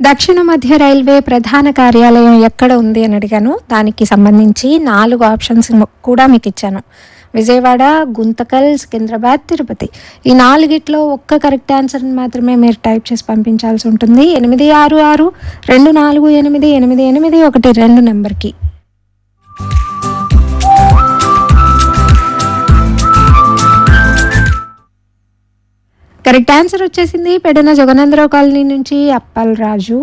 దక్షిణ మధ్య రైల్వే ప్రధాన కార్యాలయం ఎక్కడ ఉంది అని అడిగాను దానికి సంబంధించి నాలుగు ఆప్షన్స్ కూడా మీకు ఇచ్చాను విజయవాడ గుంతకల్ సికింద్రాబాద్ తిరుపతి ఈ నాలుగిట్లో ఒక్క కరెక్ట్ ఆన్సర్ని మాత్రమే మీరు టైప్ చేసి పంపించాల్సి ఉంటుంది ఎనిమిది ఆరు ఆరు రెండు నాలుగు ఎనిమిది ఎనిమిది ఎనిమిది ఒకటి రెండు నెంబర్కి కరెక్ట్ ఆన్సర్ వచ్చేసింది పెడన జగనందరావు కాలనీ నుంచి అప్పల్ రాజు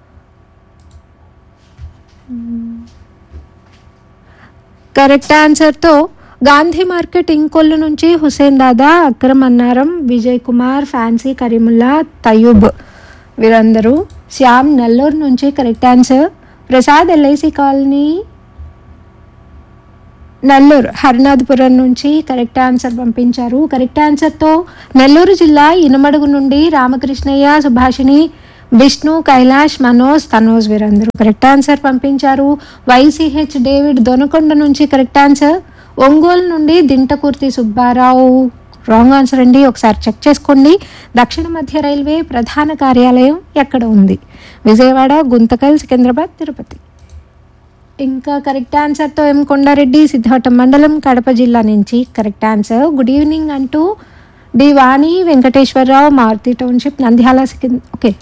కరెక్ట్ ఆన్సర్తో గాంధీ మార్కెట్ ఇంకొల్లు నుంచి హుసేన్ దాదా అక్రమ్ అన్నారం విజయ్ కుమార్ ఫ్యాన్సీ కరీముల్లా తయూబ్ వీరందరూ శ్యామ్ నెల్లూరు నుంచి correct answer Prasad LIC colony Nellore Harinathapuram నుంచి కరెక్ట్ ఆన్సర్ పంపించారు కరెక్ట్ ఆన్సర్తో నెల్లూరు జిల్లా ఇనమడుగు నుండి రామకృష్ణయ్య సుభాషిణి విష్ణు కైలాష్ మనోజ్ తనోజ్ వీరందరూ కరెక్ట్ ఆన్సర్ పంపించారు వైసీహెచ్ డేవిడ్ దొనకొండ నుంచి కరెక్ట్ ఆన్సర్ ఒంగోలు నుండి దింటకుర్తి సుబ్బారావు రాంగ్ ఆన్సర్ అండి ఒకసారి చెక్ చేసుకోండి దక్షిణ మధ్య రైల్వే ప్రధాన కార్యాలయం ఎక్కడ ఉంది విజయవాడ గుంతకల్ సికింద్రాబాద్ తిరుపతి ఇంకా కరెక్ట్ ఆన్సర్తో ఎం కొండారెడ్డి సిద్ధావటం మండలం కడప జిల్లా నుంచి కరెక్ట్ ఆన్సర్ గుడ్ ఈవినింగ్ అంటూ డి వాణి వెంకటేశ్వరరావు మారుతి టౌన్షిప్ నంద్యాల సికింద్ ఓకే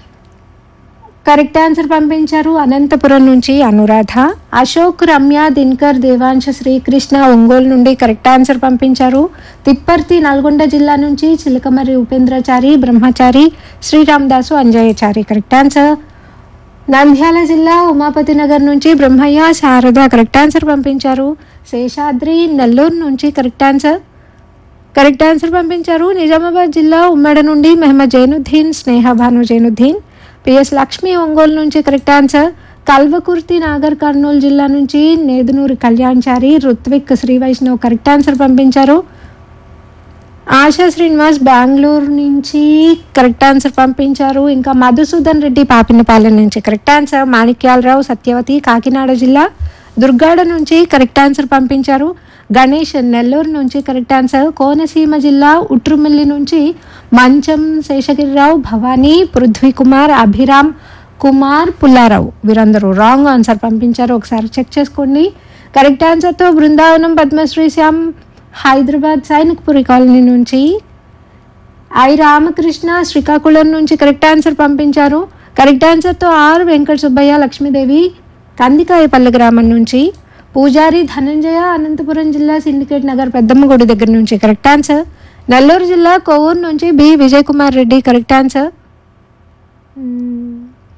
కరెక్ట్ ఆన్సర్ పంపించారు అనంతపురం నుంచి అనురాధ అశోక్ రమ్య దినకర్ దేవాంశ శ్రీకృష్ణ ఒంగోలు నుండి కరెక్ట్ ఆన్సర్ పంపించారు తిప్పర్తి నల్గొండ జిల్లా నుంచి చిలకమర్రి ఉపేంద్రచారి బ్రహ్మచారి శ్రీరామదాసు అంజయ్యచారి కరెక్ట్ ఆన్సర్ నంద్యాల జిల్లా ఉమాపతి నగర్ నుంచి బ్రహ్మయ్య శారద కరెక్ట్ ఆన్సర్ పంపించారు శేషాద్రి నెల్లూరు నుంచి కరెక్ట్ ఆన్సర్ కరెక్ట్ ఆన్సర్ పంపించారు నిజామాబాద్ జిల్లా ఉమ్మడి నుండి మెహమ్మద్ జైనుద్దీన్ స్నేహ భాను జైనుద్దీన్ పిఎస్ లక్ష్మి ఒంగోలు నుంచి కరెక్ట్ ఆన్సర్ కల్వకుర్తి నాగర్ కర్నూలు జిల్లా నుంచి నేదునూరి కళ్యాణ్చారి రుత్విక్ శ్రీ వైష్ణవ్ కరెక్ట్ ఆన్సర్ పంపించారు ఆశా శ్రీనివాస్ బెంగళూరు నుంచి కరెక్ట్ ఆన్సర్ పంపించారు ఇంకా మధుసూదన్ రెడ్డి పాపినపాలెం నుంచి కరెక్ట్ ఆన్సర్ మాణిక్యాలరావు సత్యవతి కాకినాడ జిల్లా దుర్గాడ నుంచి కరెక్ట్ ఆన్సర్ పంపించారు గణేష్ నెల్లూరు నుంచి కరెక్ట్ ఆన్సర్ కోనసీమ జిల్లా ఉట్రుమిల్లి నుంచి మంచం శేషగిరిరావు భవానీ పృథ్వీ కుమార్ అభిరామ్ కుమార్ పుల్లారావు వీరందరూ రాంగ్ ఆన్సర్ పంపించారు ఒకసారి చెక్ చేసుకోండి కరెక్ట్ ఆన్సర్తో బృందావనం పద్మశ్రీ శ్యామ్ హైదరాబాద్ సైనిక్పురి కాలనీ నుంచి ఐ రామకృష్ణ శ్రీకాకుళం నుంచి కరెక్ట్ ఆన్సర్ పంపించారు కరెక్ట్ ఆన్సర్తో ఆర్ వెంకట సుబ్బయ్య లక్ష్మీదేవి కందికాయపల్లి గ్రామం నుంచి పూజారి ధనంజయ అనంతపురం జిల్లా సిండికేట్ నగర్ పెద్దమ్మ గుడి దగ్గర నుంచి కరెక్ట్ ఆన్సర్ నెల్లూరు జిల్లా కొవ్వూరు నుంచి B Vijay Kumar Reddy correct answer మ్మ్.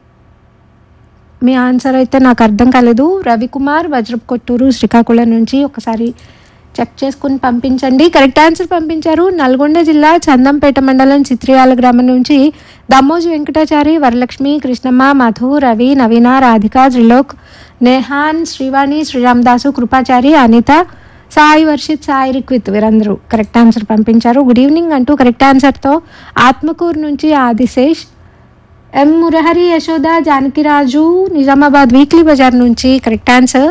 మీ ఆన్సర్ అయితే నాకు అర్థం కాలేదు రవికుమార్ వజ్రపు కొట్టూరు శ్రీకాకుళం నుంచి ఒకసారి చెక్ చేసుకుని పంపించండి కరెక్ట్ ఆన్సర్ పంపించారు నల్గొండ జిల్లా చందంపేట మండలం చిత్రియాల గ్రామం నుంచి దమ్మోజు వెంకటాచారి వరలక్ష్మి కృష్ణమ్మ మధు రవి నవీన రాధిక త్రిలోక్ నేహాన్ శ్రీవాణి శ్రీరామదాసు కృపాచారి అనిత సాయి వర్షిత్ సాయి రిక్విత్ వీరందరూ కరెక్ట్ ఆన్సర్ పంపించారు గుడ్ ఈవినింగ్ అంటూ కరెక్ట్ ఆన్సర్తో ఆత్మకూరు నుంచి ఆదిశేష్ ఎం మురహరి యశోద జానకిరాజు నిజామాబాద్ వీక్లీ బజార్ నుంచి కరెక్ట్ ఆన్సర్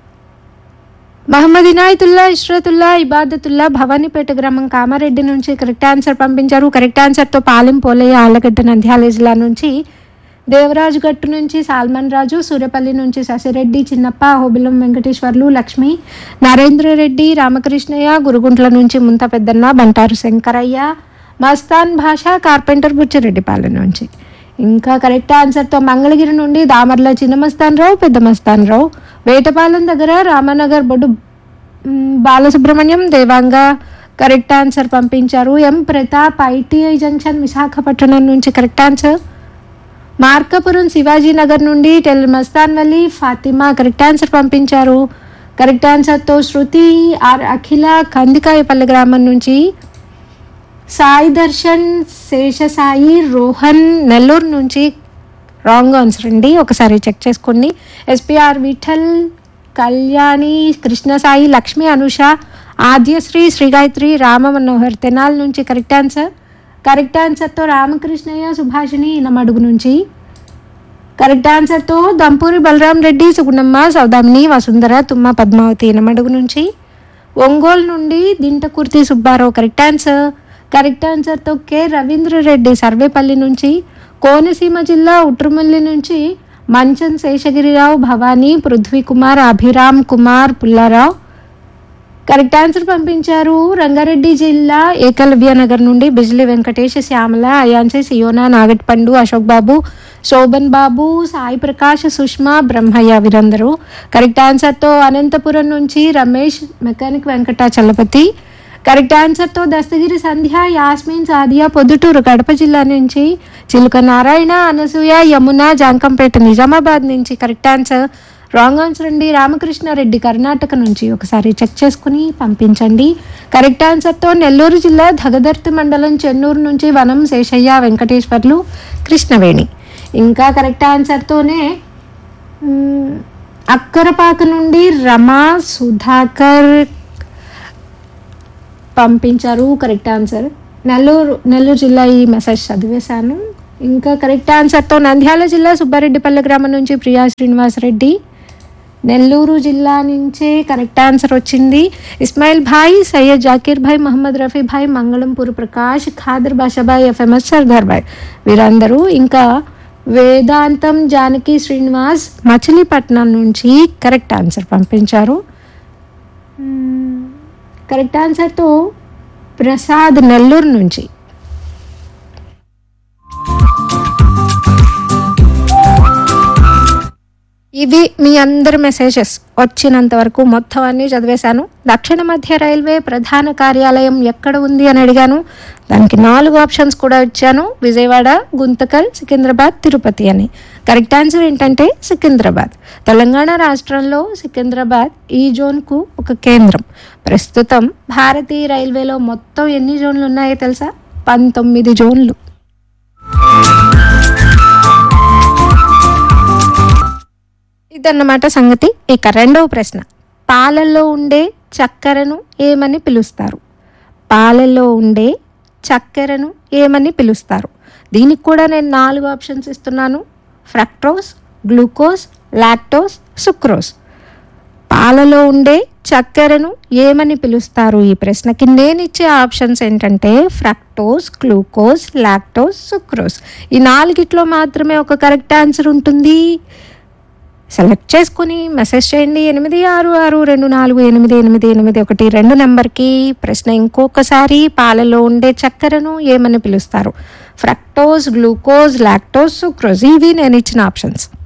మహమ్మద్ ఇనాయతుల్లా ఇష్రతుల్లా ఇబాదతుల్లా భవానీపేట గ్రామం కామారెడ్డి నుంచి కరెక్ట్ ఆన్సర్ పంపించారు కరెక్ట్ ఆన్సర్తో పాలెం పోలయ్య ఆలగడ్డ నంద్యాల జిల్లా నుంచి దేవరాజ్ గట్టు నుంచి సాల్మన్ రాజు సూర్యపల్లి నుంచి శశిరెడ్డి చిన్నప్ప హోబిలం వెంకటేశ్వర్లు లక్ష్మి నరేంద్ర రెడ్డి రామకృష్ణయ్య గురుగుంట్ల నుంచి ముంత పెద్దన్న బంటారు శంకరయ్య మస్తాన్ భాష కార్పెంటర్ బుచ్చిరెడ్డిపాలెం నుంచి ఇంకా కరెక్ట్ ఆన్సర్తో మంగళగిరి నుండి దామర్ల చిన్న మస్తాన్ రావు పెద్ద మస్తాన్ రావు వేటపాలెం దగ్గర రామనగర్ బొడ్డు మ్, బాలసుబ్రహ్మణ్యం దేవాంగ కరెక్ట్ ఆన్సర్ పంపించారు M Pratap ITI junction Visakhapatnam నుంచి కరెక్ట్ ఆన్సర్ మార్కాపురం శివాజీ నగర్ నుండి టెల్ మస్తాన్ వల్లి ఫాతిమా కరెక్ట్ ఆన్సర్ పంపించారు కరెక్ట్ ఆన్సర్తో శృతి ఆర్ అఖిల కందికాయపల్లి గ్రామం నుంచి సాయి దర్శన్ శేషసాయి రోహన్ నెల్లూరు నుంచి రాంగ్ ఆన్సర్ అండి ఒకసారి చెక్ చేసుకోండి ఎస్పిఆర్ విఠల్ కళ్యాణి కృష్ణసాయి లక్ష్మి అనుష ఆద్యశ్రీ శ్రీగాయత్రి రామ మనోహర్ తెనాల్ నుంచి కరెక్ట్ ఆన్సర్ కరెక్ట్ ఆన్సర్తో రామకృష్ణయ్య సుభాషిణి ఇనమడుగు నుంచి కరెక్ట్ ఆన్సర్తో దంపూరి బలరాం రెడ్డి సుగుణమ్మ సౌదామిని వసుంధర తుమ్మ పద్మావతి ఇనమడుగు నుంచి ఒంగోలు నుండి Dintakurthi Subbarao correct answer correct ఆన్సర్తో కె రవీంద్ర రెడ్డి సర్వేపల్లి నుంచి కోనసీమ జిల్లా ఉట్రుమల్లి నుంచి మంచం శేషగిరిరావు భవానీ పృథ్వీ కుమార్ అభిరామ్ కుమార్ పుల్లారావు కరెక్ట్ ఆన్సర్ పంపించారు రంగారెడ్డి జిల్లా ఏకలవ్య నగర్ నుండి బిజ్లీ వెంకటేష్ శ్యామల అయాన్సి సియోనా నాగట్పండు అశోక్ బాబు శోభన్ బాబు సాయి ప్రకాష్ సుష్మా బ్రహ్మయ్య వీరందరూ కరెక్ట్ ఆన్సర్తో అనంతపురం నుంచి రమేష్ మెకానిక్ వెంకట చలపతి కరెక్ట్ ఆన్సర్తో దస్తగిరి సంధ్య యాస్మిన్ సాదియా పొద్దుటూరు కడప జిల్లా నుంచి చిలుక నారాయణ అనసూయ యమున జాంకంపేట నిజామాబాద్ నుంచి కరెక్ట్ ఆన్సర్ రాంగ్ ఆన్సర్ అండి రామకృష్ణారెడ్డి కర్ణాటక నుంచి ఒకసారి చెక్ చేసుకుని పంపించండి కరెక్ట్ ఆన్సర్తో నెల్లూరు జిల్లా ధగదర్తి మండలం చెన్నూరు నుంచి వనం శేషయ్య వెంకటేశ్వర్లు కృష్ణవేణి ఇంకా కరెక్ట్ ఆన్సర్తోనే మ్, అక్కరపాక నుండి రమా సుధాకర్ పంపించారు కరెక్ట్ ఆన్సర్ నెల్లూరు నెల్లూరు జిల్లా ఈ మెసేజ్ చదివేశాను ఇంకా కరెక్ట్ ఆన్సర్తో నంద్యాల జిల్లా సుబ్బారెడ్డిపల్లి గ్రామం నుంచి ప్రియా శ్రీనివాసరెడ్డి నెల్లూరు జిల్లా నుంచే కరెక్ట్ ఆన్సర్ వచ్చింది ఇస్మాయిల్ భాయ్ సయ్యద్ జాకీర్ భాయ్ మహమ్మద్ రఫీ భాయ్ మంగళంపూర్ ప్రకాష్ ఖాదర్ బాషాభాయ్ ఎఫ్ఎంఎస్ సర్దార్ భాయ్ వీరందరూ ఇంకా వేదాంతం జానకి శ్రీనివాస్ మచిలీపట్నం నుంచి కరెక్ట్ ఆన్సర్ పంపించారు మ్మ్. కరెక్ట్ ఆన్సర్తో ప్రసాద్ నెల్లూరు నుంచి ఇవి మీ అందరి మెసేజెస్ వచ్చినంత వరకు మొత్తం అన్ని చదివేశాను దక్షిణ మధ్య రైల్వే ప్రధాన కార్యాలయం ఎక్కడ ఉంది అని అడిగాను దానికి నాలుగు ఆప్షన్స్ కూడా ఇచ్చాను విజయవాడ గుంతకల్ సికింద్రాబాద్ తిరుపతి అని కరెక్ట్ ఆన్సర్ ఏంటంటే సికింద్రాబాద్ తెలంగాణ రాష్ట్రంలో సికింద్రాబాద్ ఈ జోన్కు ఒక కేంద్రం ప్రస్తుతం భారతీయ రైల్వేలో మొత్తం ఎన్ని జోన్లు ఉన్నాయో తెలుసా పంతొమ్మిది జోన్లు ఇదన్నమాట సంగతి ఇక రెండవ ప్రశ్న పాలల్లో ఉండే చక్కెరను ఏమని పిలుస్తారు పాలల్లో ఉండే చక్కెరను ఏమని పిలుస్తారు దీనికి కూడా నేను నాలుగు ఆప్షన్స్ ఇస్తున్నాను ఫ్రక్టోస్ గ్లూకోజ్ లాక్టోస్ సుక్రోజ్ పాలలో ఉండే చక్కెరను ఏమని పిలుస్తారు ఈ ప్రశ్నకి నేను ఇచ్చే ఆప్షన్స్ ఏంటంటే ఫ్రక్టోస్ గ్లూకోజ్ లాక్టోస్ సుక్రోజ్ ఈ నాలుగిట్లో మాత్రమే ఒక కరెక్ట్ ఆన్సర్ ఉంటుంది సెలెక్ట్ చేసుకుని మెసేజ్ చేయండి ఎనిమిది ఆరు ఆరు రెండు నాలుగు ఎనిమిది ఎనిమిది ఎనిమిది ఒకటి రెండు నెంబర్కి ప్రశ్న ఇంకొకసారి పాలలో ఉండే చక్కెరను ఏమని పిలుస్తారు ఫ్రక్టోస్ గ్లూకోజ్ లాక్టోస్ సుక్రోజ్ ఇవి నేను ఇచ్చిన ఆప్షన్స్